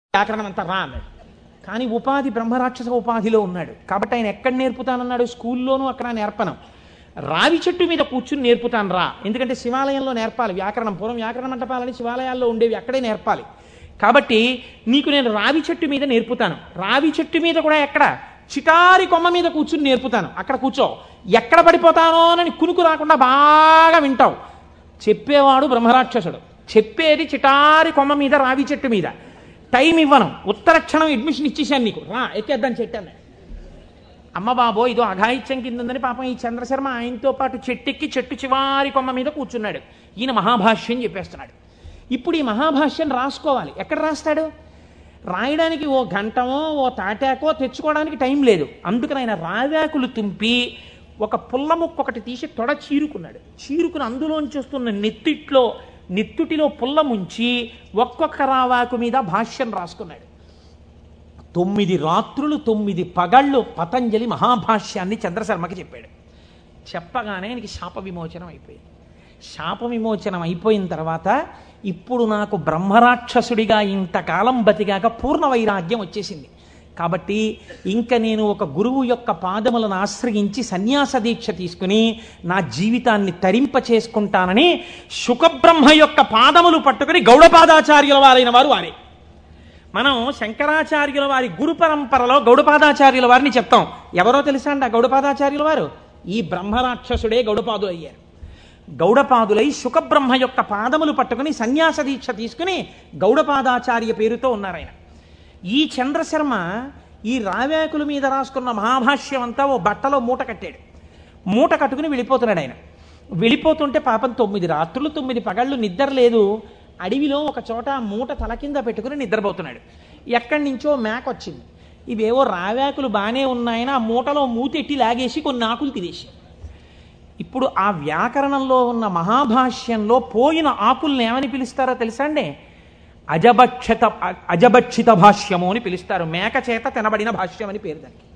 వ్యాకరణం అంతా రా అన్నాడు కానీ ఉపాధి బ్రహ్మరాక్షస ఉపాధిలో ఉన్నాడు కాబట్టి ఆయన ఎక్కడ నేర్పుతానన్నాడు స్కూల్లోనూ అక్కడ నేర్పనం రావి చెట్టు మీద కూర్చుని నేర్పుతాను రా ఎందుకంటే శివాలయంలో నేర్పాలి వ్యాకరణం పూర్వం వ్యాకరణ మంటపాలని శివాలయాల్లో ఉండేవి అక్కడే నేర్పాలి కాబట్టి నీకు నేను రావి చెట్టు మీద నేర్పుతాను రావి చెట్టు మీద కూడా ఎక్కడ చిటారి కొమ్మ మీద కూర్చుని నేర్పుతాను అక్కడ కూర్చో ఎక్కడ పడిపోతానో అని కునుకు రాకుండా బాగా వింటావు చెప్పేవాడు బ్రహ్మరాక్షసుడు చెప్పేది చిటారి కొమ్మ మీద రావి చెట్టు మీద టైం ఇవ్వను ఉత్తర క్షణం అడ్మిషన్ ఇచ్చేసాను నీకు రా ఎక్కేద్దాం చెట్టు అన్నాడు అమ్మ బాబో ఇదో అఘాయిత్యం కింద ఉందని పాపం ఈ చంద్రశర్మ ఆయనతో పాటు చెట్టెక్కి చెట్టు చివారి కొమ్మ మీద కూర్చున్నాడు ఈయన మహాభాష్యం చెప్పేస్తున్నాడు ఇప్పుడు ఈ మహాభాష్యం రాసుకోవాలి ఎక్కడ రాస్తాడు రాయడానికి ఓ గంటమో ఓ తాటాకో తెచ్చుకోవడానికి టైం లేదు అందుకని ఆయన రావాకులు తుంపి ఒక పుల్ల ముక్క ఒకటి తీసి తొడ చీరుకున్నాడు చీరుకుని అందులోంచి వస్తున్న నెత్తిట్లో నెత్తుటిలో పుల్ల ముంచి ఒక్కొక్క రావాకు మీద భాష్యం రాసుకున్నాడు తొమ్మిది రాత్రులు తొమ్మిది పగళ్ళు పతంజలి మహాభాష్యాన్ని చంద్రశర్మకి చెప్పాడు చెప్పగానే ఆయనకి శాప విమోచనం అయిపోయింది శాప విమోచనం అయిపోయిన తర్వాత ఇప్పుడు నాకు బ్రహ్మరాక్షసుడిగా ఇంతకాలం బతికాక పూర్ణ వైరాగ్యం వచ్చేసింది కాబట్టి ఇంక నేను ఒక గురువు యొక్క పాదములను ఆశ్రయించి సన్యాస దీక్ష తీసుకుని నా జీవితాన్ని తరింప చేసుకుంటానని శుకబ్రహ్మ యొక్క పాదములు పట్టుకుని గౌడపాదాచార్యుల వారైన వారు వారే మనం శంకరాచార్యుల వారి గురు పరంపరలో గౌడపాదాచార్యుల వారిని చెప్తాం ఎవరో తెలుసా అండి ఆ గౌడపాదాచార్యుల వారు ఈ బ్రహ్మరాక్షసుడే గౌడపాదులు అయ్యారు గౌడపాదులై శుకబ్రహ్మ యొక్క పాదములు పట్టుకుని సన్యాస దీక్ష తీసుకుని గౌడపాదాచార్య పేరుతో ఉన్నారు ఆయన ఈ చంద్రశర్మ ఈ రావేకుల మీద రాసుకున్న మహాభాష్యం అంతా ఓ బట్టలో మూట కట్టాడు మూట కట్టుకుని వెళ్ళిపోతున్నాడు ఆయన వెళ్ళిపోతుంటే పాపం తొమ్మిది రాత్రులు తొమ్మిది పగళ్ళు నిద్ర లేదు అడవిలో ఒక చోట ఆ మూట తల కింద పెట్టుకుని నిద్రపోతున్నాడు ఎక్కడి నుంచో మేక వచ్చింది ఇవేవో రావేకులు బాగానే ఉన్నాయని ఆ మూటలో మూతెట్టి లాగేసి కొన్ని ఆకులు తినేసి ఇప్పుడు ఆ వ్యాకరణంలో ఉన్న మహాభాష్యంలో పోయిన ఆకుల్ని ఏమని పిలుస్తారో తెలుసా అండి అజభక్షత అజభక్షిత భాష్యము అని పిలుస్తారు మేక చేత తినబడిన భాష్యం అని పేరు దానికి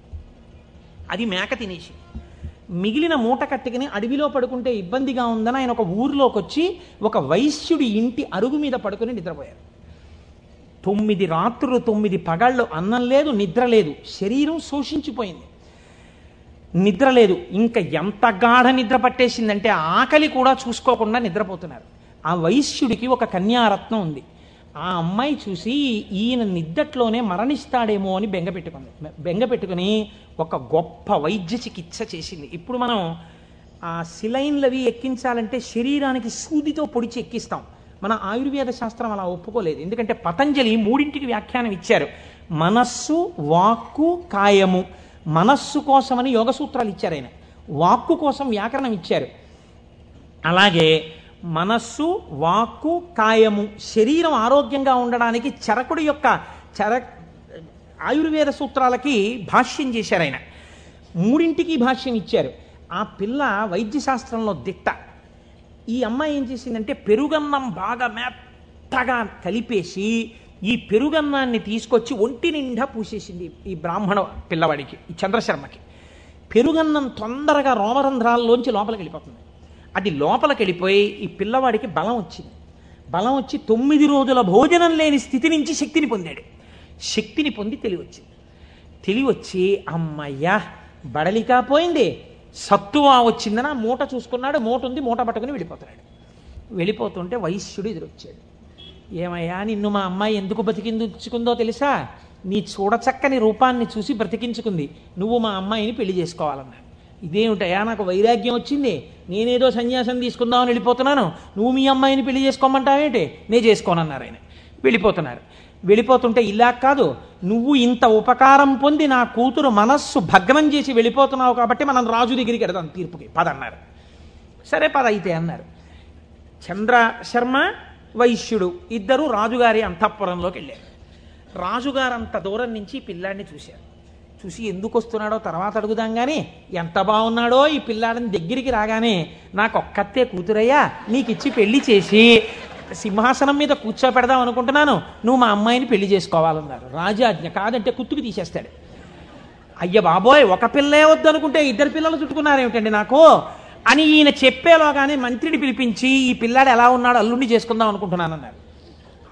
అది మేక తినేసి మిగిలిన మూట కట్టుకుని అడవిలో పడుకుంటే ఇబ్బందిగా ఉందని ఆయన ఒక ఊరిలోకి వచ్చి ఒక వైశ్యుడి ఇంటి అరుగు మీద పడుకుని నిద్రపోయారు తొమ్మిది రాత్రులు తొమ్మిది పగళ్ళు అన్నం లేదు నిద్ర లేదు శరీరం శోషించిపోయింది నిద్ర లేదు ఇంకా ఎంత గాఢ నిద్ర పట్టేసిందంటే ఆకలి కూడా చూసుకోకుండా నిద్రపోతున్నారు ఆ వైశ్యుడికి ఒక కన్యారత్నం ఉంది ఆ అమ్మాయి చూసి ఈయన నిద్దట్లోనే మరణిస్తాడేమో అని బెంగ పెట్టుకుంది బెంగ పెట్టుకుని ఒక గొప్ప వైద్య చికిత్స చేసింది ఇప్పుడు మనం ఆ సిలైన్లు అవి ఎక్కించాలంటే శరీరానికి సూదితో పొడిచి ఎక్కిస్తాం మన ఆయుర్వేద శాస్త్రం అలా ఒప్పుకోలేదు ఎందుకంటే పతంజలి మూడింటికి వ్యాఖ్యానం ఇచ్చారు మనస్సు వాక్కు కాయము మనస్సు కోసమని యోగ సూత్రాలు ఇచ్చారు ఆయన వాక్కు కోసం వ్యాకరణం ఇచ్చారు అలాగే మనస్సు వాక్కు కాయము శరీరం ఆరోగ్యంగా ఉండడానికి చరకుడి యొక్క చర ఆయుర్వేద సూత్రాలకి భాష్యం చేశారు ఆయన మూడింటికి భాష్యం ఇచ్చారు ఆ పిల్ల వైద్య శాస్త్రంలో దిట్ట ఈ అమ్మాయి ఏం చేసిందంటే పెరుగన్నం బాగా మెత్తగా కలిపేసి ఈ పెరుగన్నాన్ని తీసుకొచ్చి ఒంటి నిండా పూసేసింది ఈ బ్రాహ్మణ పిల్లవాడికి ఈ చంద్రశర్మకి పెరుగన్నం తొందరగా రోమరంధ్రాల్లోంచి లోపలికి వెళ్ళిపోతుంది అది లోపలికి వెళ్ళిపోయి ఈ పిల్లవాడికి బలం వచ్చింది బలం వచ్చి తొమ్మిది రోజుల భోజనం లేని స్థితి నుంచి శక్తిని పొందాడు శక్తిని పొంది తెలివి వచ్చింది తెలివి వచ్చి అమ్మయ్యా బడలికా పోయింది సత్తువా వచ్చిందని ఆ మూట చూసుకున్నాడు మూట ఉంది మూట పట్టుకుని వెళ్ళిపోతున్నాడు వెళ్ళిపోతుంటే వైశ్యుడు ఎదురొచ్చాడు ఏమయ్యా నిన్ను మా అమ్మాయి ఎందుకు బతికించుకుందో తెలుసా నీ చూడచక్కని రూపాన్ని చూసి బ్రతికించుకుంది నువ్వు మా అమ్మాయిని పెళ్లి చేసుకోవాలన్నాడు ఇదేమిటయా నాకు వైరాగ్యం వచ్చింది నేనేదో సన్యాసం తీసుకుందామని వెళ్ళిపోతున్నాను నువ్వు మీ అమ్మాయిని పెళ్లి చేసుకోమంటావేంటి నే చేసుకోనన్నారు ఆయన వెళ్ళిపోతున్నారు వెళ్ళిపోతుంటే ఇలా కాదు నువ్వు ఇంత ఉపకారం పొంది నా కూతురు మనస్సు భగ్నం చేసి వెళ్ళిపోతున్నావు కాబట్టి మనం రాజు దగ్గరికి వెడదాం తీర్పుకి పదన్నారు సరే పద అయితే అన్నారు చంద్ర శర్మ వైశ్యుడు ఇద్దరు రాజుగారి అంతఃపురంలోకి వెళ్ళారు రాజుగారు అంత దూరం నుంచి ఈ పిల్లాడిని చూశారు చూసి ఎందుకు వస్తున్నాడో తర్వాత అడుగుదాం కానీ ఎంత బాగున్నాడో ఈ పిల్లాడిని దగ్గరికి రాగానే నాకు ఒక్కతే కూతురయ్యా నీకు ఇచ్చి పెళ్లి చేసి సింహాసనం మీద కూర్చోపెడదాం అనుకుంటున్నాను నువ్వు మా అమ్మాయిని పెళ్లి చేసుకోవాలన్నారు రాజాజ్ఞ కాదంటే కుత్తుకు తీసేస్తాడు అయ్య బాబోయ్ ఒక పిల్లే వద్దనుకుంటే ఇద్దరు పిల్లలు చుట్టుకున్నారేమిటండి నాకు అని ఈయన చెప్పేలోగానే మంత్రిని పిలిపించి ఈ పిల్లాడు ఎలా ఉన్నాడో అల్లుండి చేసుకుందాం అనుకుంటున్నాను అన్నారు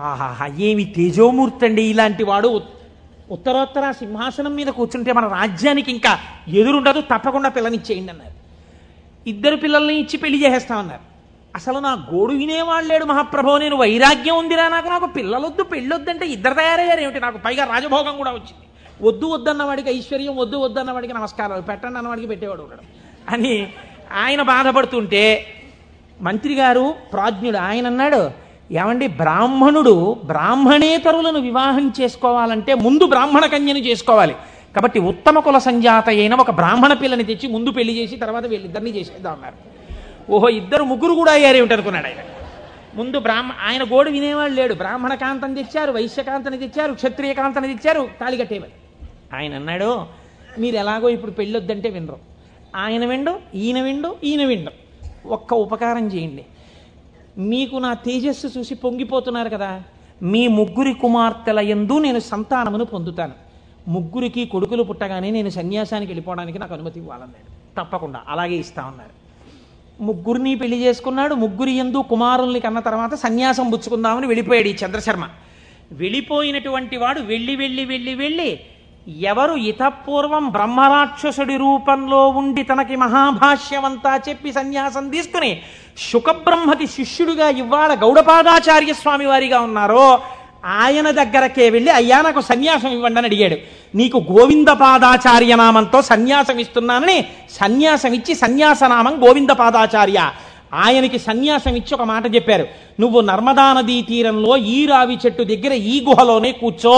ఆహాహా ఏమి తేజోమూర్తి అండి ఇలాంటి వాడు ఉత్- ఉత్తరోత్తర సింహాసనం మీద కూర్చుంటే మన రాజ్యానికి ఇంకా ఎదురుండదు తప్పకుండా పిల్లనిచ్చేయండి అన్నారు ఇద్దరు పిల్లల్ని ఇచ్చి పెళ్లి చేసేస్తామన్నారు అసలు నా గోడు వినేవాళ్ళు లేడు మహాప్రభో నేను వైరాగ్యం ఉందిరా నాకు నాకు పిల్లలొద్దు పెళ్ళొద్దంటే ఇద్దరు తయారయ్యారు ఏమిటి నాకు పైగా రాజభోగం కూడా వచ్చింది వద్దు వద్దన్న వాడికి ఐశ్వర్యం వద్దు వద్దన్న వాడికి నమస్కారాలు పెట్టండి అన్నవాడికి పెట్టేవాడు ఉండడం అని ఆయన బాధపడుతుంటే మంత్రి గారు ప్రాజ్ఞుడు ఆయన అన్నాడు ఏమండి బ్రాహ్మణుడు బ్రాహ్మణేతరులను వివాహం చేసుకోవాలంటే ముందు బ్రాహ్మణ కన్యను చేసుకోవాలి కాబట్టి ఉత్తమ కుల సంజాత అయిన ఒక బ్రాహ్మణ పిల్లని తెచ్చి ముందు పెళ్లి చేసి తర్వాత వీళ్ళిద్దరిని చేసేద్దాం అన్నారు ఓహో ఇద్దరు ముగ్గురు కూడా అయ్యారు ఏమిటనుకున్నాడు ఆయన ముందు బ్రాహ్మ ఆయన గోడు వినేవాళ్ళు లేడు బ్రాహ్మణ కాంతని తెచ్చారు వైశ్యకాంతని తెచ్చారు క్షత్రియ కాంతని తెచ్చారు తాళి కట్టేవారు ఆయన అన్నాడు మీరు ఎలాగో ఇప్పుడు పెళ్ళొద్దంటే వినరు ఆయన విండు ఈయన విండు ఈయన విండు ఒక్క ఉపకారం చేయండి మీకు నా తేజస్సు చూసి పొంగిపోతున్నారు కదా మీ ముగ్గురి కుమార్తెల ఎందు నేను సంతానమును పొందుతాను ముగ్గురికి కొడుకులు పుట్టగానే నేను సన్యాసానికి వెళ్ళిపోవడానికి నాకు అనుమతి ఇవ్వాలన్నాడు తప్పకుండా అలాగే ఇస్తా ఉన్నారు ముగ్గురిని పెళ్లి చేసుకున్నాడు ముగ్గురి ఎందు కుమారుల్ని కన్న తర్వాత సన్యాసం పుచ్చుకుందామని వెళ్ళిపోయాడు ఈ చంద్రశర్మ వెళ్ళిపోయినటువంటి వాడు వెళ్ళి వెళ్ళి వెళ్ళి వెళ్ళి ఎవరు ఇతపూర్వం బ్రహ్మరాక్షసుడి రూపంలో ఉండి తనకి మహాభాష్యమంతా చెప్పి సన్యాసం తీసుకుని శుకబ్రహ్మకి శిష్యుడిగా ఇవాళ గౌడపాదాచార్య స్వామి వారిగా ఉన్నారో ఆయన దగ్గరకే వెళ్ళి అయ్యా నాకు సన్యాసం ఇవ్వండి అని అడిగాడు నీకు గోవిందపాదాచార్య నామంతో సన్యాసం ఇస్తున్నానని సన్యాసం ఇచ్చి సన్యాసనామం గోవిందపాదాచార్య ఆయనకి సన్యాసం ఇచ్చి ఒక మాట చెప్పారు నువ్వు నర్మదా నదీ తీరంలో ఈ రావి చెట్టు దగ్గర ఈ గుహలోనే కూర్చో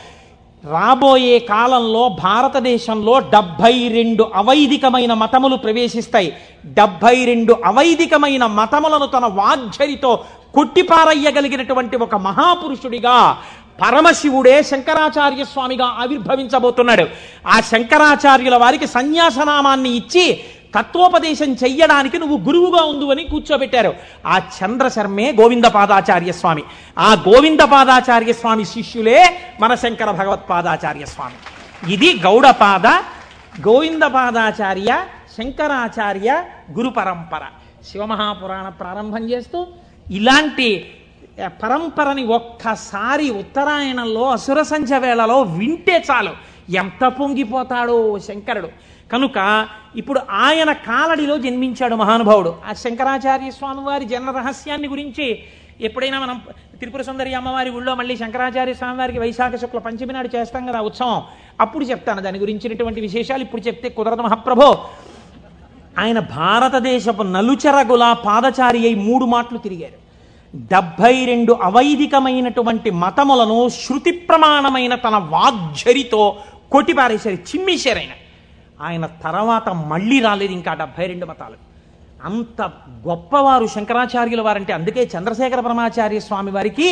రాబోయే కాలంలో భారతదేశంలో డెబ్భై రెండు అవైదికమైన మతములు ప్రవేశిస్తాయి డెబ్భై రెండు అవైదికమైన మతములను తన వాగ్జరితో కొట్టిపారయ్యగలిగినటువంటి ఒక మహాపురుషుడిగా పరమశివుడే శంకరాచార్య స్వామిగా ఆవిర్భవించబోతున్నాడు ఆ శంకరాచార్యుల వారికి సన్యాసనామాన్ని ఇచ్చి తత్వోపదేశం చెయ్యడానికి నువ్వు గురువుగా ఉండు అని కూర్చోబెట్టారు ఆ చంద్రశర్మే గోవిందపాదాచార్య స్వామి ఆ గోవిందపాదాచార్య స్వామి శిష్యులే మన శంకర భగవత్పాదాచార్య స్వామి ఇది గౌడపాద గోవిందపాదాచార్య శంకరాచార్య గురు పరంపర శివమహాపురాణ ప్రారంభం చేస్తూ ఇలాంటి ఆ, పరంపరని ఒక్కసారి ఉత్తరాయణంలో అసుర సంధ్య వేళలో వింటే చాలు ఎంత పొంగిపోతాడో శంకరుడు కనుక ఇప్పుడు ఆయన కాలడిలో జన్మించాడు మహానుభావుడు ఆ శంకరాచార్య స్వామి వారి జన్మ రహస్యాన్ని గురించి ఎప్పుడైనా మనం త్రిపుర సుందరి అమ్మవారి ఊళ్ళో మళ్ళీ శంకరాచార్య స్వామి వారికి వైశాఖ శుక్ల పంచమి నాడు చేస్తాం కదా ఉత్సవం అప్పుడు చెప్తాను దాని గురించినటువంటి విశేషాలు ఇప్పుడు చెప్తే కుదరదు మహాప్రభో ఆయన భారతదేశపు నలుచెరగుల పాదచారి అయి మూడు మాటలు తిరిగారు డెబ్భై రెండు అవైదికమైనటువంటి మతములను శృతి ప్రమాణమైన తన వాగ్జరితో కొట్టిపారేశారు చిమ్మేశారు ఆయన ఆయన తర్వాత మళ్ళీ రాలేదు ఇంకా డెబ్భై రెండు మతాలు అంత గొప్పవారు శంకరాచార్యుల వారంటే అందుకే చంద్రశేఖర పరమాచార్య స్వామి వారికి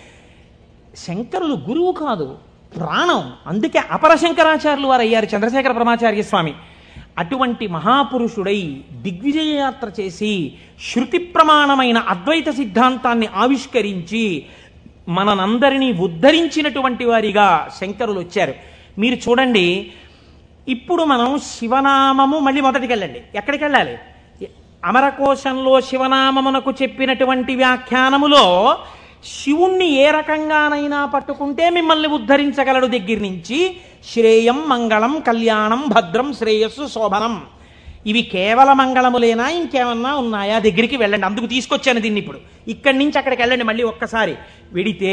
శంకరులు గురువు కాదు ప్రాణం అందుకే అపర శంకరాచార్యులు వారు అయ్యారు చంద్రశేఖర పరమాచార్య స్వామి అటువంటి మహాపురుషుడై దిగ్విజయ యాత్ర చేసి శృతి ప్రమాణమైన అద్వైత సిద్ధాంతాన్ని ఆవిష్కరించి మనందరినీ ఉద్ధరించినటువంటి వారిగా శంకరులు వచ్చారు మీరు చూడండి ఇప్పుడు మనం శివనామము మళ్ళీ మొదటికి వెళ్ళండి ఎక్కడికి వెళ్ళాలి అమరకోశంలో శివనామమునకు చెప్పినటువంటి వ్యాఖ్యానములో శివుణ్ణి ఏ రకంగానైనా పట్టుకుంటే మిమ్మల్ని ఉద్ధరించగలడు దగ్గర నుంచి శ్రేయం మంగళం కళ్యాణం భద్రం శ్రేయస్సు శోభనం ఇవి కేవల మంగళములేనా ఇంకేమన్నా ఉన్నాయా దగ్గరికి వెళ్ళండి అందుకు తీసుకొచ్చాను దీన్ని ఇప్పుడు ఇక్కడి నుంచి అక్కడికి వెళ్ళండి మళ్ళీ ఒక్కసారి వెడితే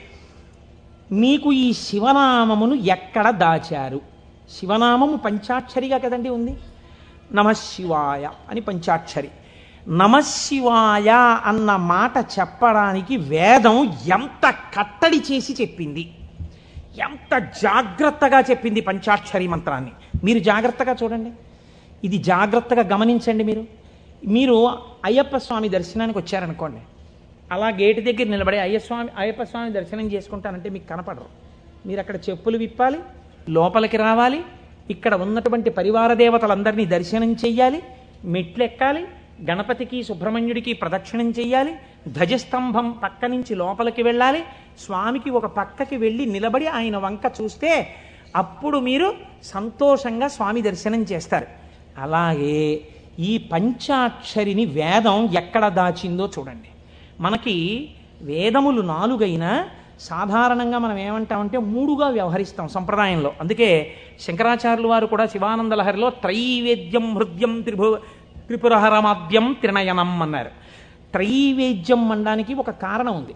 మీకు ఈ శివనామమును ఎక్కడ దాచారు శివనామము పంచాక్షరిగా కదండి ఉంది నమశివాయ అని పంచాక్షరి నమశివాయ అన్న మాట చెప్పడానికి వేదం ఎంత కట్టడి చేసి చెప్పింది ఎంత జాగ్రత్తగా చెప్పింది పంచాక్షరి మంత్రాన్ని మీరు జాగ్రత్తగా చూడండి ఇది జాగ్రత్తగా గమనించండి మీరు మీరు అయ్యప్ప స్వామి దర్శనానికి వచ్చారనుకోండి అలా గేటు దగ్గర నిలబడి అయ్యస్వామి అయ్యప్ప స్వామి దర్శనం చేసుకుంటానంటే మీకు కనపడరు మీరు అక్కడ చెప్పులు విప్పాలి లోపలికి రావాలి ఇక్కడ ఉన్నటువంటి పరివార దేవతలందరినీ దర్శనం చెయ్యాలి మెట్లు ఎక్కాలి గణపతికి సుబ్రహ్మణ్యుడికి ప్రదక్షిణం చెయ్యాలి ధ్వజస్తంభం పక్క నుంచి లోపలికి వెళ్ళాలి స్వామికి ఒక పక్కకి వెళ్ళి నిలబడి ఆయన వంక చూస్తే అప్పుడు మీరు సంతోషంగా స్వామి దర్శనం చేస్తారు అలాగే ఈ పంచాక్షరిని వేదం ఎక్కడ దాచిందో చూడండి మనకి వేదములు నాలుగైనా సాధారణంగా మనం ఏమంటామంటే మూడుగా వ్యవహరిస్తాం సంప్రదాయంలో అందుకే శంకరాచార్యులు వారు కూడా శివానంద లహరిలో త్రైవేద్యం హృద్యం త్రిభు త్రిపురహరమాద్యం త్రినయనం అన్నారు త్రైవేద్యం అనడానికి ఒక కారణం ఉంది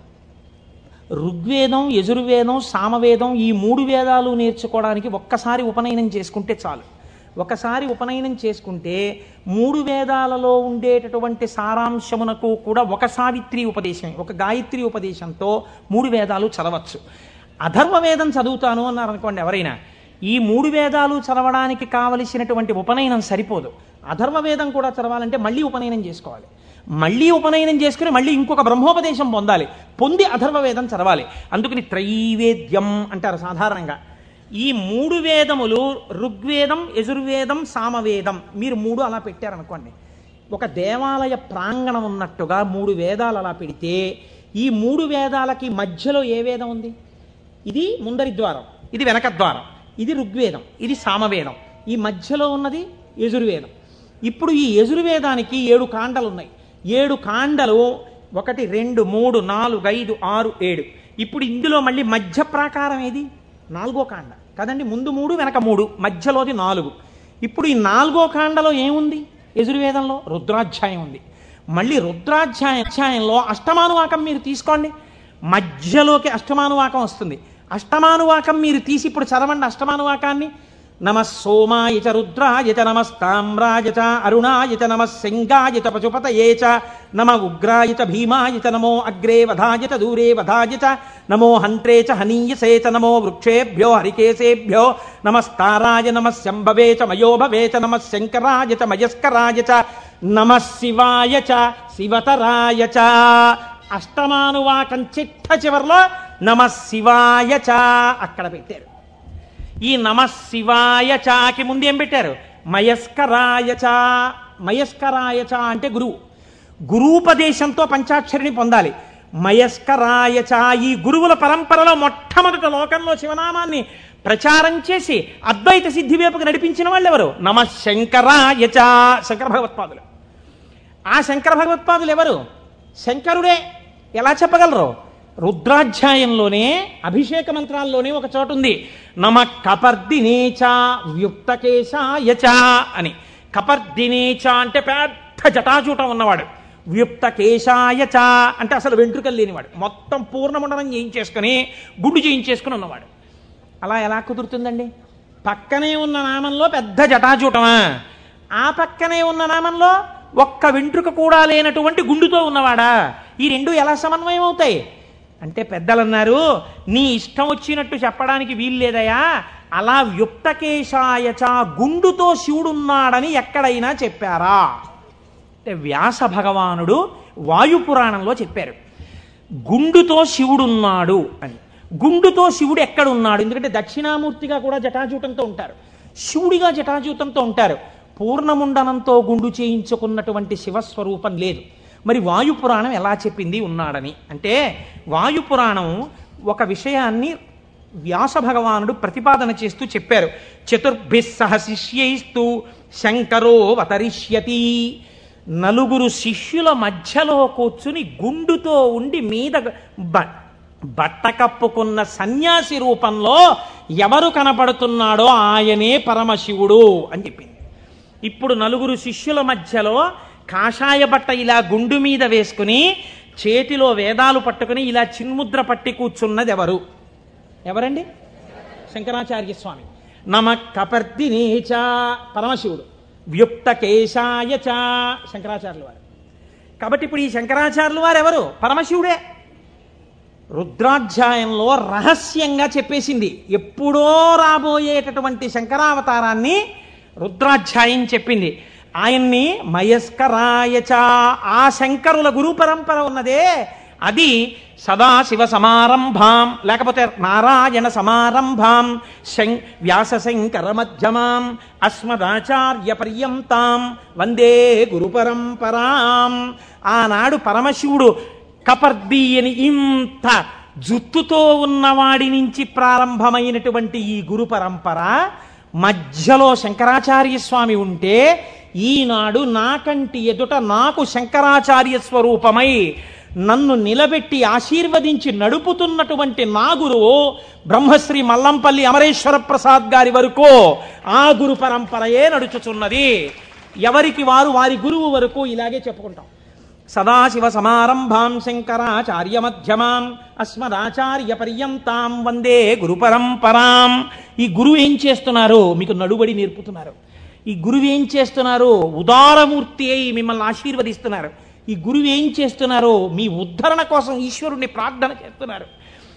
ఋగ్వేదం యజుర్వేదం సామవేదం ఈ మూడు వేదాలు నేర్చుకోవడానికి ఒక్కసారి ఉపనయనం చేసుకుంటే చాలు ఒకసారి ఉపనయనం చేసుకుంటే మూడు వేదాలలో ఉండేటటువంటి సారాంశమునకు కూడా ఒక సావిత్రి ఉపదేశం ఒక గాయత్రి ఉపదేశంతో మూడు వేదాలు చదవచ్చు అధర్వ వేదం చదువుతాను అన్నారు అనుకోండి ఎవరైనా ఈ మూడు వేదాలు చదవడానికి కావలసినటువంటి ఉపనయనం సరిపోదు అధర్వ వేదం కూడా చదవాలంటే మళ్ళీ ఉపనయనం చేసుకోవాలి మళ్ళీ ఉపనయనం చేసుకుని మళ్ళీ ఇంకొక బ్రహ్మోపదేశం పొందాలి పొంది అధర్వ వేదం చదవాలి అందుకని త్రైవేద్యం అంటారు సాధారణంగా ఈ మూడు వేదములు ఋగ్వేదం యజుర్వేదం సామవేదం మీరు మూడు అలా పెట్టారనుకోండి ఒక దేవాలయ ప్రాంగణం ఉన్నట్టుగా మూడు వేదాలు అలా పెడితే ఈ మూడు వేదాలకి మధ్యలో ఏ వేదం ఉంది ఇది ముందరి ద్వారం ఇది వెనక ద్వారం ఇది ఋగ్వేదం ఇది సామవేదం ఈ మధ్యలో ఉన్నది యజుర్వేదం ఇప్పుడు ఈ యజుర్వేదానికి ఏడు కాండలు ఉన్నాయి ఏడు కాండలు ఒకటి రెండు మూడు నాలుగు ఐదు ఆరు ఏడు ఇప్పుడు ఇందులో మళ్ళీ మధ్య ప్రాకారం ఏది నాలుగో కాండ కదండి ముందు మూడు వెనక మూడు మధ్యలోది నాలుగు ఇప్పుడు ఈ నాలుగో కాండలో ఏముంది యజుర్వేదంలో రుద్రాధ్యాయం ఉంది మళ్ళీ రుద్రాధ్యాయ అధ్యాయంలో అష్టమానువాకం మీరు తీసుకోండి మధ్యలోకి అష్టమానువాకం వస్తుంది అష్టమానువాకం మీరు తీసి ఇప్పుడు చదవండి అష్టమానువాకాన్ని నమ సోమాయ చ రుద్రాయ చ నమస్తామ్రాయ చ అరుణాయ చ నమ సింగాయ చ పశుపతయే చ నమ ఉగ్రాయ చ భీమాయ చ నమో అగ్రే వధాయ చ దూరే వధాయ చ నమో హంత్రే చ హనీయసే చ నమో వృక్షేభ్యో హరికేశేభ్యో నమస్తారాయ నమ శంభవే చ మయోభవే చ నమ శంకరాయ చ మయస్కరాయ చ నమ శివాయ చ శివతరాయ చ అష్టమానువాకం చిట్ట చివరిలో నమ శివాయ చ అక్కడ పెట్టారు ఈ నమ శివాయ చాకి ముందు ఏం పెట్టారు మయస్కరాయ చ మయస్కరాయ చ అంటే గురువు గురూపదేశంతో పంచాక్షరిని పొందాలి మయస్కరాయ చ ఈ గురువుల పరంపరలో మొట్టమొదట లోకంలో శివనామాన్ని ప్రచారం చేసి అద్వైత సిద్ధి వైపుకు నడిపించిన వాళ్ళు ఎవరు నమ శంకరాయ చ శంకర భగవత్పాదులు ఆ శంకర భగవత్పాదులు ఎవరు శంకరుడే ఎలా చెప్పగలరు రుద్రాధ్యాయంలోనే అభిషేక మంత్రాల్లోనే ఒక చోటు ఉంది నమ కపర్దినేచ వ్యుక్తకేశాయచ అని కపర్దినేచ అంటే పెద్ద జటాజూటం ఉన్నవాడు వ్యుక్తకేశాయచ అంటే అసలు వెంట్రుకలు లేనివాడు మొత్తం పూర్ణమండలం చేయించేసుకుని గుడ్డు చేయించేసుకుని ఉన్నవాడు అలా ఎలా కుదురుతుందండి పక్కనే ఉన్న నామంలో పెద్ద జటాజూటమా ఆ పక్కనే ఉన్న నామంలో ఒక్క వెంట్రుక కూడా లేనటువంటి గుండుతో ఉన్నవాడా ఈ రెండు ఎలా సమన్వయం అవుతాయి అంటే పెద్దలు అన్నారు నీ ఇష్టం వచ్చినట్టు చెప్పడానికి వీలు లేదయా అలా వ్యుక్తకేశాయచ గుండుతో శివుడున్నాడని ఎక్కడైనా చెప్పారా అంటే వ్యాస భగవానుడు వాయుపురాణంలో చెప్పారు గుండుతో శివుడున్నాడు అని గుండుతో శివుడు ఎక్కడున్నాడు ఎందుకంటే దక్షిణామూర్తిగా కూడా జటాజూటంతో ఉంటారు శివుడిగా జటాజూతంతో ఉంటారు పూర్ణముండనంతో గుండు చేయించుకున్నటువంటి శివస్వరూపం లేదు మరి వాయుపురాణం ఎలా చెప్పింది ఉన్నాడని అంటే వాయుపురాణం ఒక విషయాన్ని వ్యాస భగవానుడు ప్రతిపాదన చేస్తూ చెప్పారు చతుర్భిస్ సహ శిష్యైస్తూ శంకరో అవతరిష్యతి నలుగురు శిష్యుల మధ్యలో కూర్చుని గుండుతో ఉండి మీద బ- బట్ట కప్పుకున్న సన్యాసి రూపంలో ఎవరు కనపడుతున్నాడో ఆయనే పరమశివుడు అని చెప్పింది ఇప్పుడు నలుగురు శిష్యుల మధ్యలో కాషాయ బట్ట ఇలా గుండు మీద వేసుకుని చేతిలో వేదాలు పట్టుకుని ఇలా చిన్ముద్ర పట్టి కూర్చున్నది ఎవరు ఎవరండి శంకరాచార్య స్వామి నమ కపర్దినేచ పరమశివుడు వ్యుక్త కేశాయ చ శంకరాచార్యుల వారు కాబట్టి ఇప్పుడు ఈ శంకరాచార్యుల వారు ఎవరు పరమశివుడే రుద్రాధ్యాయంలో రహస్యంగా చెప్పేసింది ఎప్పుడో రాబోయేటటువంటి శంకరావతారాన్ని రుద్రాధ్యాయం చెప్పింది ఆయన్ని మయస్కరాయచ ఆ శంకరుల గురు పరంపర ఉన్నదే అది సదాశివ సమారంభాం లేకపోతే నారాయణ సమారంభాం శం వ్యాస శంకర మధ్యమాం అస్మదాచార్య పర్యంతాం వందే గురు పరంపరాం ఆనాడు పరమశివుడు కపర్ది అని ఇంత జుత్తుతో ఉన్నవాడి నుంచి ప్రారంభమైనటువంటి ఈ గురు పరంపర మధ్యలో శంకరాచార్య స్వామి ఉంటే ఈనాడు నాకంటి ఎదుట నాకు శంకరాచార్య స్వరూపమై నన్ను నిలబెట్టి ఆశీర్వదించి నడుపుతున్నటువంటి నా గురువు బ్రహ్మశ్రీ మల్లంపల్లి అమరేశ్వర ప్రసాద్ గారి వరకు ఆ గురు పరంపరయే నడుచుచున్నది ఎవరికి వారు వారి గురువు వరకు ఇలాగే చెప్పుకుంటాం సదాశివ సమారంభాం శంకరాచార్య మధ్యమాం అస్మదాచార్య పర్యంతాం వందే గురు పరంపరాం ఈ గురువు ఏం చేస్తున్నారు మీకు నడుబడి నేర్పుతున్నారు ఈ గురువు ఏం చేస్తున్నారు ఉదారమూర్తి అయి మిమ్మల్ని ఆశీర్వదిస్తున్నారు ఈ గురువు ఏం చేస్తున్నారు మీ ఉద్ధరణ కోసం ఈశ్వరుణ్ణి ప్రార్థన చేస్తున్నారు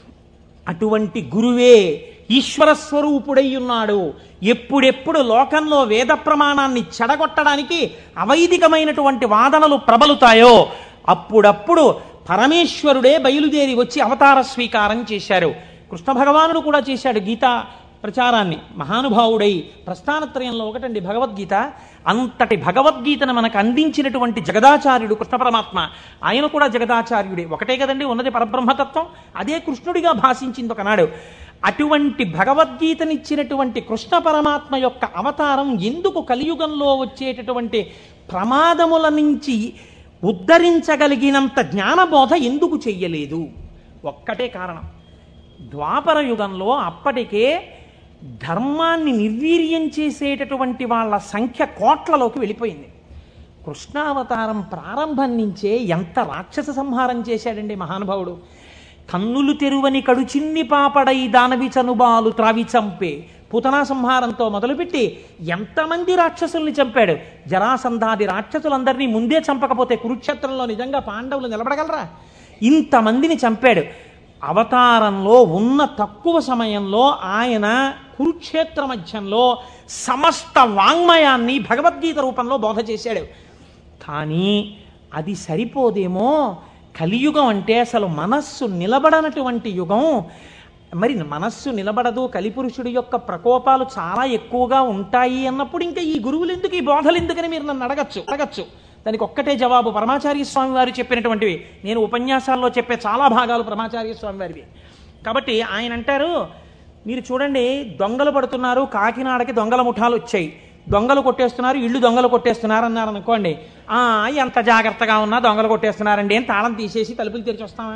అటువంటి గురువే ఈశ్వర స్వరూపుడై ఉన్నాడు ఎప్పుడెప్పుడు లోకంలో వేద ప్రమాణాన్ని చెడగొట్టడానికి అవైదికమైనటువంటి వాదనలు ప్రబలుతాయో అప్పుడప్పుడు పరమేశ్వరుడే బయలుదేరి వచ్చి అవతార స్వీకారం చేశారు కృష్ణ భగవానుడు కూడా చేశాడు గీతా ప్రచారాన్ని మహానుభావుడై ప్రస్థానత్రయంలో ఒకటండి భగవద్గీత అంతటి భగవద్గీతను మనకు అందించినటువంటి జగదాచార్యుడు కృష్ణ పరమాత్మ ఆయన కూడా జగదాచార్యుడే ఒకటే కదండి ఉన్నది పరబ్రహ్మతత్వం అదే కృష్ణుడిగా భాషించింది ఒకనాడు అటువంటి భగవద్గీతనిచ్చినటువంటి కృష్ణ పరమాత్మ యొక్క అవతారం ఎందుకు కలియుగంలో వచ్చేటటువంటి ప్రమాదముల నుంచి ఉద్ధరించగలిగినంత జ్ఞానబోధ ఎందుకు చెయ్యలేదు ఒక్కటే కారణం ద్వాపర యుగంలో అప్పటికే ధర్మాన్ని నిర్వీర్యం చేసేటటువంటి వాళ్ళ సంఖ్య కోట్లలోకి వెళ్ళిపోయింది కృష్ణావతారం ప్రారంభం నుంచే ఎంత రాక్షస సంహారం చేశాడండి మహానుభావుడు కన్నులు తెరువని కడుచిన్ని పాపడై దానవి చనుబాలు త్రావి చంపే పుతనా సంహారంతో మొదలుపెట్టి ఎంతమంది రాక్షసుల్ని చంపాడు జరాసంధాది రాక్షసులందరినీ ముందే చంపకపోతే కురుక్షేత్రంలో నిజంగా పాండవులు నిలబడగలరా ఇంతమందిని చంపాడు అవతారంలో ఉన్న తక్కువ సమయంలో ఆయన కురుక్షేత్ర మధ్యంలో సమస్త వాంగ్మయాన్ని భగవద్గీత రూపంలో బోధ చేశాడు కానీ అది సరిపోదేమో కలియుగం అంటే అసలు మనస్సు నిలబడనటువంటి యుగం మరి మనస్సు నిలబడదు కలిపురుషుడి యొక్క ప్రకోపాలు చాలా ఎక్కువగా ఉంటాయి అన్నప్పుడు ఇంకా ఈ గురువులు ఎందుకు ఈ బోధలు ఎందుకని మీరు నన్ను అడగచ్చు అడగచ్చు దానికి ఒక్కటే జవాబు పరమాచార్య స్వామి వారు చెప్పినటువంటివి నేను ఉపన్యాసాల్లో చెప్పే చాలా భాగాలు పరమాచార్య స్వామి వారివి కాబట్టి ఆయన అంటారు మీరు చూడండి దొంగలు పడుతున్నారు కాకినాడకి దొంగల ముఠాలు వచ్చాయి దొంగలు కొట్టేస్తున్నారు ఇళ్ళు దొంగలు కొట్టేస్తున్నారు అన్నారు అనుకోండి "ఆ, ఎంత జాగ్రత్తగా ఉన్నా దొంగలు కొట్టేస్తున్నారండి అని తాళం తీసేసి తలుపులు తెరిచి వస్తామా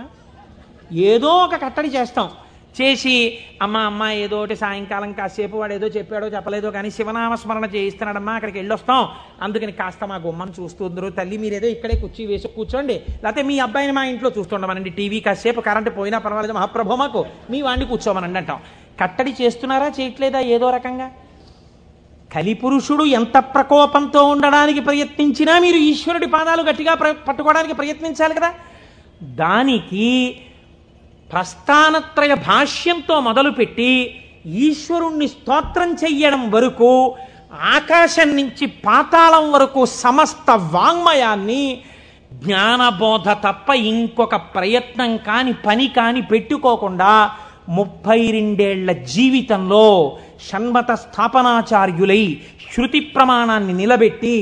ఏదో ఒక కట్టడి చేస్తాం చేసి అమ్మ అమ్మ ఏదో ఒకటి సాయంకాలం కాసేపు వాడు ఏదో చెప్పాడో చెప్పలేదో కానీ శివనామస్మరణ చేయిస్తున్నాడమ్మా అక్కడికి వెళ్ళొస్తాం అందుకని కాస్త మా గుమ్మని చూస్తుందరు తల్లి మీరేదో ఇక్కడే కుర్చీ వేసి కూర్చోండి లేకపోతే మీ అబ్బాయిని మా ఇంట్లో చూస్తుండమనండి టీవీ కాసేపు కరెంటు పోయినా పర్వాలేదు మహాప్రభు మాకు మీ వాడిని కూర్చోమనండి అంటాం కట్టడి చేస్తున్నారా చేయట్లేదా ఏదో రకంగా కలిపురుషుడు ఎంత ప్రకోపంతో ఉండడానికి ప్రయత్నించినా మీరు ఈశ్వరుడి పాదాలు గట్టిగా ప్ర- పట్టుకోవడానికి ప్రయత్నించాలి కదా దానికి ప్రస్థానత్రయ భాష్యంతో మొదలుపెట్టి ఈశ్వరుణ్ణి స్తోత్రం చెయ్యడం వరకు ఆకాశం నుంచి పాతాళం వరకు సమస్త వాంగ్మయాన్ని జ్ఞానబోధ తప్ప ఇంకొక ప్రయత్నం కాని పని కాని పెట్టుకోకుండా ముప్పై రెండేళ్ల జీవితంలో షణ్మత స్థాపనాచార్యులై శృతి ప్రమాణాన్ని నిలబెట్టి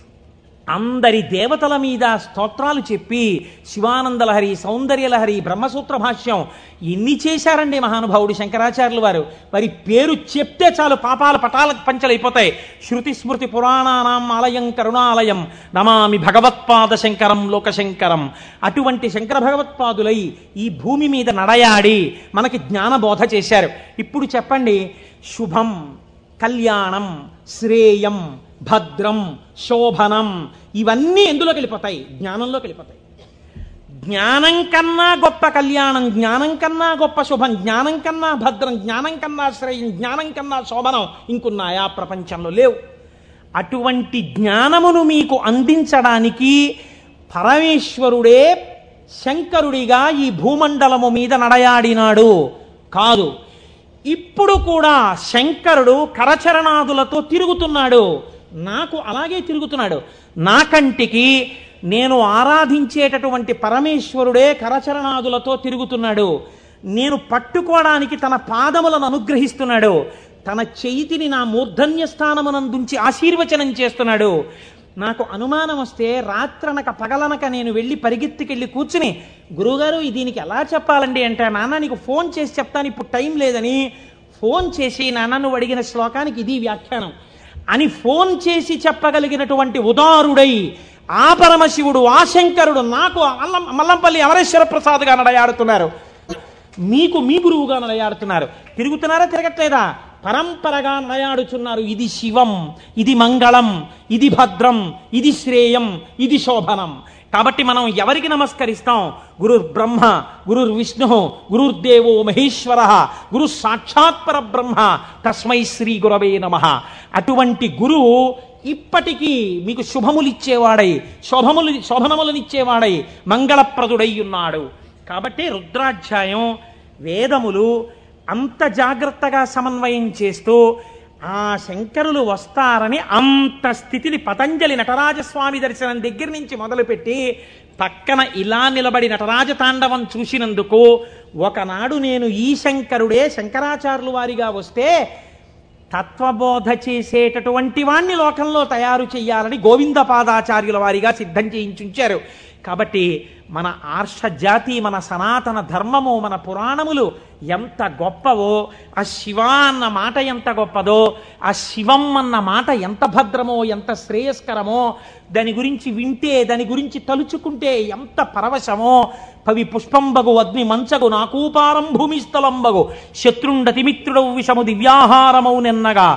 అందరి దేవతల మీద స్తోత్రాలు చెప్పి శివానందలహరి సౌందర్యలహరి బ్రహ్మసూత్ర భాష్యం ఎన్ని చేశారండి మహానుభావుడు శంకరాచార్యులు వారు మరి పేరు చెప్తే చాలు పాపాల పటాల పంచలైపోతాయి శృతి స్మృతి పురాణానాం ఆలయం కరుణాలయం నమామి భగవత్పాద శంకరం లోకశంకరం అటువంటి శంకర భగవత్పాదులై ఈ భూమి మీద నడయాడి మనకి జ్ఞానబోధ చేశారు ఇప్పుడు చెప్పండి శుభం కళ్యాణం శ్రేయం భద్రం శోభనం ఇవన్నీ ఎందులోకి వెళ్ళిపోతాయి జ్ఞానంలోకి వెళ్ళిపోతాయి జ్ఞానం కన్నా గొప్ప కళ్యాణం జ్ఞానం కన్నా గొప్ప శుభం జ్ఞానం కన్నా భద్రం జ్ఞానం కన్నా శ్రేయం జ్ఞానం కన్నా శోభనం ఇంకున్నాయా ప్రపంచంలో లేవు అటువంటి జ్ఞానమును మీకు అందించడానికి పరమేశ్వరుడే శంకరుడిగా ఈ భూమండలము మీద నడయాడినాడు కాదు ఇప్పుడు కూడా శంకరుడు కరచరణాదులతో తిరుగుతున్నాడు నాకు అలాగే తిరుగుతున్నాడు నా కంటికి నేను ఆరాధించేటటువంటి పరమేశ్వరుడే కరచరణాదులతో తిరుగుతున్నాడు నేను పట్టుకోవడానికి తన పాదములను అనుగ్రహిస్తున్నాడు తన చేతిని నా మూర్ధన్య స్థానమునందుంచి ఆశీర్వచనం చేస్తున్నాడు నాకు అనుమానం వస్తే రాత్రనక పగలనక నేను వెళ్ళి పరిగెత్తికెళ్ళి కూర్చుని గురువుగారు ఇది దీనికి ఎలా చెప్పాలండి అంటే నాన్న నీకు ఫోన్ చేసి చెప్తాను ఇప్పుడు టైం లేదని ఫోన్ చేసి నాన్న నువ్వు అడిగిన శ్లోకానికి ఇది వ్యాఖ్యానం అని ఫోన్ చేసి చెప్పగలిగినటువంటి ఉదారుడై ఆ పరమశివుడు ఆ శంకరుడు నాకు అల్లం మల్లంపల్లి అమరేశ్వర ప్రసాద్గా నడయాడుతున్నారు మీకు మీ గురువుగా నడయాడుతున్నారు తిరుగుతున్నారా తిరగట్లేదా పరంపరగా నడయాడుచున్నారు ఇది శివం ఇది మంగళం ఇది భద్రం ఇది శ్రేయం ఇది శోభనం కాబట్టి మనం ఎవరికి నమస్కరిస్తాం గురు బ్రహ్మ గురు విష్ణు గురుర్దేవో మహేశ్వర గురు సాక్షాత్ పరబ్రహ్మ తస్మై శ్రీ గురవే నమ అటువంటి గురువు ఇప్పటికీ మీకు శుభములిచ్చేవాడై శోభములు శోభనములనిచ్చేవాడై మంగళప్రదుడై ఉన్నాడు కాబట్టి రుద్రాధ్యాయం వేదములు అంత జాగ్రత్తగా సమన్వయం చేస్తూ ఆ శంకరులు వస్తారని అంత స్థితిని పతంజలి నటరాజస్వామి దర్శనం దగ్గర నుంచి మొదలుపెట్టి పక్కన ఇలా నిలబడి నటరాజ తాండవం చూసినందుకు ఒకనాడు నేను ఈ శంకరుడే శంకరాచార్యులు వారిగా వస్తే తత్వబోధ చేసేటటువంటి వాణ్ణి లోకంలో తయారు చేయాలని గోవిందపాదాచార్యుల వారిగా సిద్ధం చేయించుంచారు కాబట్టి మన ఆర్ష జాతి మన సనాతన ధర్మము మన పురాణములు ఎంత గొప్పవో ఆ శివ అన్న మాట ఎంత గొప్పదో ఆ శివం అన్న మాట ఎంత భద్రమో ఎంత శ్రేయస్కరమో దాని గురించి వింటే దాని గురించి తలుచుకుంటే ఎంత పరవశమో పవి పుష్పంబగు అగ్ని మంచగు నాకూపారం భూమిస్థలంబగు శత్రుండతిమిత్రుడవు విషము దివ్యాహారమౌ నెన్నగా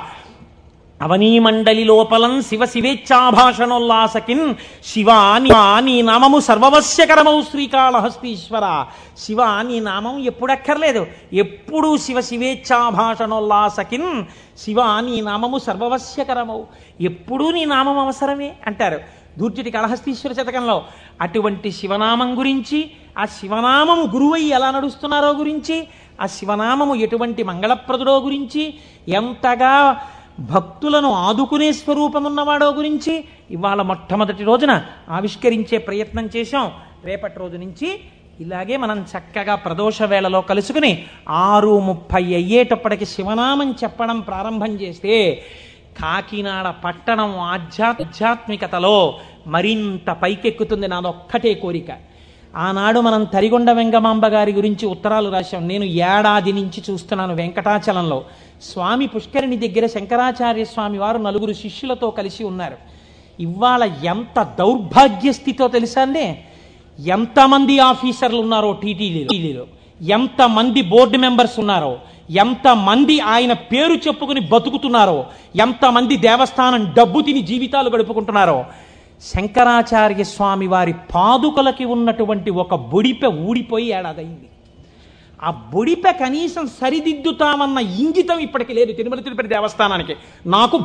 అవనీమండలి లోపలం శివ శివేచ్ఛాభాషణోల్లాసకిన్ శివ నీ నీ నామము సర్వవశ్యకరమౌ శ్రీకాళహస్తీశ్వర శివ నీ నామం ఎప్పుడక్కర్లేదు ఎప్పుడూ శివ శివేచ్ఛాభాషణోల్లాసకిన్ శివ నీ నామము సర్వవశ్యకరమౌ ఎప్పుడూ నీ నామం అవసరమే అంటారు దూర్జటి కళహస్తీశ్వర శతకంలో అటువంటి శివనామం గురించి ఆ శివనామము గురువై ఎలా నడుస్తున్నారో గురించి ఆ శివనామము ఎటువంటి మంగళప్రదుడో గురించి ఎంతగా భక్తులను ఆదుకునే స్వరూపమున్నవాడో గురించి ఇవాళ మొట్టమొదటి రోజున ఆవిష్కరించే ప్రయత్నం చేశాం రేపటి రోజు నుంచి ఇలాగే మనం చక్కగా ప్రదోష వేళలో కలుసుకుని ఆరు ముప్పై అయ్యేటప్పటికి శివనామం చెప్పడం ప్రారంభం చేస్తే కాకినాడ పట్టణం ఆధ్యాత్మికతలో మరింత పైకెక్కుతుంది నాదొక్కటే కోరిక ఆనాడు మనం తరిగొండ వెంగమాంబ గారి గురించి ఉత్తరాలు రాశాం నేను ఏడాది నుంచి చూస్తున్నాను వెంకటాచలంలో స్వామి పుష్కరిణి దగ్గర శంకరాచార్య స్వామి వారు నలుగురు శిష్యులతో కలిసి ఉన్నారు ఇవాళ ఎంత దౌర్భాగ్య స్థితితో తెలుసా అండి ఎంతమంది ఆఫీసర్లు ఉన్నారో టీటీడీలో ఎంతమంది బోర్డు మెంబర్స్ ఉన్నారో ఎంతమంది ఆయన పేరు చెప్పుకుని బతుకుతున్నారో ఎంతమంది దేవస్థానం డబ్బు తిని జీవితాలు గడుపుకుంటున్నారో శంకరాచార్య స్వామి వారి పాదుకలకి ఉన్నటువంటి ఒక బొడిపె ఊడిపోయి ఏడాదైంది ఆ బొడిపె కనీసం సరిదిద్దుతామన్న ఇంగితం ఇప్పటికి లేదు తిరుమల తిరుపతి దేవస్థానానికి నాకు